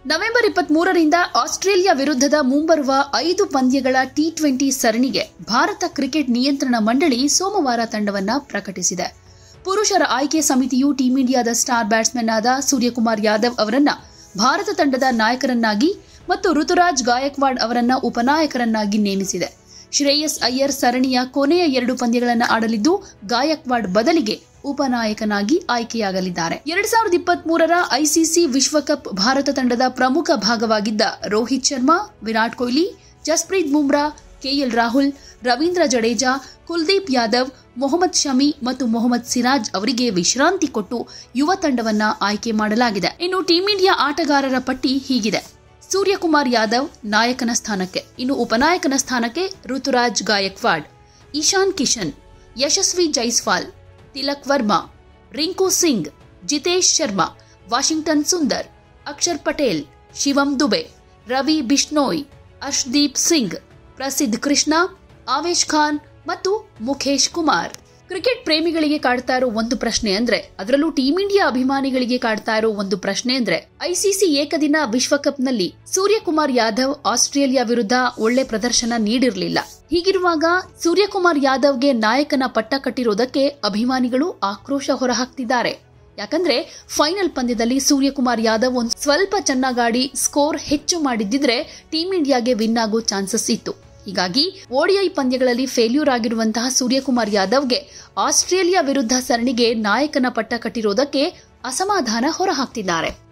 November ಇಪ್ಪತ್ತ್ ಮೂರರಿಂದ Australia ವಿರುದ್ಧದ ಮುಂಬರುವ ಐದು ಪಂದ್ಯಗಳ ಟಿ ಟ್ವೆಂಟಿ ಸರಣಿಗೆ ಭಾರತ ಕ್ರಿಕೆಟ್ ನಿಯಂತ್ರಣ ಮಂಡಳಿ ಸೋಮವಾರ ತಂಡವನ್ನ ಪ್ರಕಟಿಸಿದೆ ಪುರುಷರ ಆಯ್ಕೆ ಸಮಿತಿಯು ಟೀಂ ಇಂಡಿಯಾದ ಸ್ಟಾರ್ ಬ್ಯಾಟ್ಸ್ಮನ್ ಆದ ಸೂರ್ಯಕುಮಾರ್ ಯಾದವ್ ಅವರನ್ನ ಭಾರತ ತಂಡದ ನಾಯಕರನ್ನಾಗಿ ಮತ್ತು ಋತುರಾಜ್ ಗಾಯಕ್ವಾಡ್ ಅವರನ್ನ ಉಪನಾಯಕರನ್ನಾಗಿ ನೇಮಿಸಿದೆ ಶ್ರೇಯಸ್ ಅಯ್ಯರ್ ಸರಣಿಯ ಕೊನೆಯ ಎರಡು ಪಂದ್ಯಗಳನ್ನು ಆಡಲಿದ್ದು ಗಾಯಕ್ವಾಡ್ ಬದಲಿಗೆ ಉಪನಾಯಕನಾಗಿ ಆಯ್ಕೆಯಾಗಲಿದ್ದಾರೆ ಎರಡ್ ಸಾವಿರದ ಇಪ್ಪತ್ತ್ ಮೂರರ ಐಸಿಸಿ ವಿಶ್ವಕಪ್ ಭಾರತ ತಂಡದ ಪ್ರಮುಖ ಭಾಗವಾಗಿದ್ದ ರೋಹಿತ್ ಶರ್ಮಾ ವಿರಾಟ್ ಕೊಹ್ಲಿ ಜಸ್ಪ್ರೀತ್ ಬುಮ್ರಾ ಕೆಎಲ್ ರಾಹುಲ್ ರವೀಂದ್ರ ಜಡೇಜಾ ಕುಲ್ದೀಪ್ ಯಾದವ್ ಮೊಹಮ್ಮದ್ ಶಮಿ ಮತ್ತು ಮೊಹಮ್ಮದ್ ಸಿರಾಜ್ ಅವರಿಗೆ ವಿಶ್ರಾಂತಿ ಕೊಟ್ಟು ಯುವ ತಂಡವನ್ನ ಆಯ್ಕೆ ಮಾಡಲಾಗಿದೆ ಇನ್ನು ಟೀಂ ಇಂಡಿಯಾ ಆಟಗಾರರ ಪಟ್ಟಿ ಹೀಗಿದೆ ಸೂರ್ಯಕುಮಾರ್ ಯಾದವ್ ನಾಯಕನ ಸ್ಥಾನಕ್ಕೆ ಇನ್ನು ಉಪನಾಯಕನ ಸ್ಥಾನಕ್ಕೆ ಋತುರಾಜ್ ಗಾಯಕ್ವಾಡ್ ಇಶಾನ್ ಕಿಶನ್ ಯಶಸ್ವಿ ಜೈಸ್ವಾಲ್ ತಿಲಕ್ ವರ್ಮಾ ರಿಂಕು ಸಿಂಗ್ ಜಿತೇಶ್ ಶರ್ಮಾ ವಾಷಿಂಗ್ಟನ್ ಸುಂದರ್ ಅಕ್ಷರ್ ಪಟೇಲ್ ಶಿವಂ ದುಬೆ ರವಿ ಬಿಷ್ಣೋಯ್ ಅರ್ಶ್ದೀಪ್ ಸಿಂಗ್ ಪ್ರಸಿದ್ಧ ಕೃಷ್ಣ ಆವೇಶ್ ಖಾನ್ ಮತ್ತು ಮುಖೇಶ್ ಕುಮಾರ್ ಕ್ರಿಕೆಟ್ ಪ್ರೇಮಿಗಳಿಗೆ ಕಾಡ್ತಾ ಇರೋ ಒಂದು ಪ್ರಶ್ನೆ ಅಂದ್ರೆ ಅದರಲ್ಲೂ ಟೀಂ ಇಂಡಿಯಾ ಅಭಿಮಾನಿಗಳಿಗೆ ಕಾಡ್ತಾ ಇರೋ ಒಂದು ಪ್ರಶ್ನೆ ಅಂದ್ರೆ ಐಸಿಸಿ ಏಕದಿನ ವಿಶ್ವಕಪ್ನಲ್ಲಿ ಸೂರ್ಯಕುಮಾರ್ ಯಾದವ್ ಆಸ್ಟ್ರೇಲಿಯಾ ವಿರುದ್ಧ ಒಳ್ಳೆ ಪ್ರದರ್ಶನ ನೀಡಿರಲಿಲ್ಲ ಹೀಗಿರುವಾಗ ಸೂರ್ಯಕುಮಾರ್ ಯಾದವ್ಗೆ ನಾಯಕನ ಪಟ್ಟ ಕಟ್ಟಿರೋದಕ್ಕೆ ಅಭಿಮಾನಿಗಳು ಆಕ್ರೋಶ ಹೊರಹಾಕ್ತಿದ್ದಾರೆ ಯಾಕಂದ್ರೆ ಫೈನಲ್ ಪಂದ್ಯದಲ್ಲಿ ಸೂರ್ಯಕುಮಾರ್ ಯಾದವ್ ಒಂದು ಸ್ವಲ್ಪ ಚೆನ್ನಾಗಾಡಿ ಸ್ಕೋರ್ ಹೆಚ್ಚು ಮಾಡಿದ್ದಿದ್ರೆ ಟೀಂ ಇಂಡಿಯಾಗೆ ವಿನ್ ಆಗೋ ಚಾನ್ಸಸ್ ಇತ್ತು ಹೀಗಾಗಿ ಓಡಿಐ ಪಂದ್ಯಗಳಲ್ಲಿ ಫೇಲ್ಯೂರ್ ಆಗಿರುವಂತಹ ಸೂರ್ಯಕುಮಾರ್ ಯಾದವ್ಗೆ ಆಸ್ಟ್ರೇಲಿಯಾ ವಿರುದ್ಧ ಸರಣಿಗೆ ನಾಯಕನ ಪಟ್ಟ ಕಟ್ಟಿರೋದಕ್ಕೆ ಅಸಮಾಧಾನ ಹೊರಹಾಕ್ತಿದ್ದಾರೆ